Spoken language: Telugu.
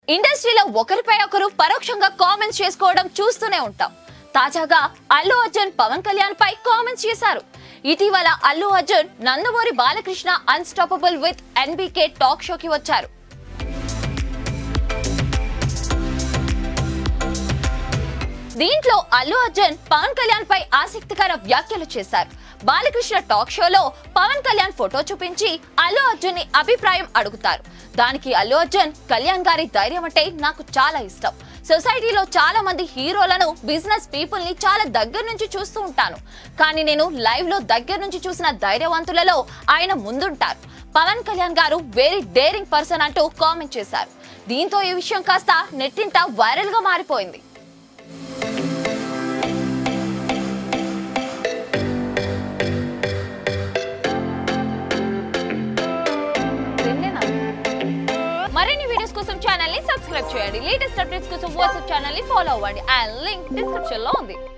ఇండస్ట్రీలో ఒకరిపై ఒకరు పరోక్షంగా కామెంట్స్ చేసుకోవడం చూస్తూనే ఉంటాం తాజాగా అల్లు అర్జున్ పవన్ కళ్యాణ్ పై కామెంట్స్ చేశారు ఇటీవల Allu Arjun Nandamuri Balakrishna Unstoppable with NBK talk షోకి వచ్చారు దీంట్లో అల్లు అర్జున్ పవన్ కళ్యాణ్ పై ఆసక్తికర వ్యాఖ్యలు చేశారు బాలకృష్ణ టాక్ షోలో పవన్ కళ్యాణ్ ఫోటో చూపించి అల్లు అర్జున్ ని అభిప్రాయం అడుగుతారు దానికి అల్లు అర్జున్ కళ్యాణ్ గారి ధైర్యం అంటే నాకు చాలా ఇష్టం సొసైటీలో చాలా మంది హీరోలను బిజినెస్ పీపుల్ ని చాలా దగ్గర నుంచి చూస్తూ ఉంటాను కానీ నేను లైవ్ లో దగ్గర నుంచి చూసిన ధైర్యవంతులలో ఆయన ముందుంటారు Pawan Kalyan garu very daring person అంటూ కామెంట్ చేశారు దీంతో ఈ విషయం కాస్త నెట్టింట వైరల్ గా మారిపోయింది రెండేనా? మరిన్ని వీడియోస్ కోసం ఛానల్ ని సబ్స్క్రైబ్ చేయండి లేటెస్ట్ అప్డేట్స్ కోసం వాట్సాప్ ఛానల్ ని ఫాలో అవ్వండి అండ్ లింక్ డిస్క్రిప్షన్ లో ఉంది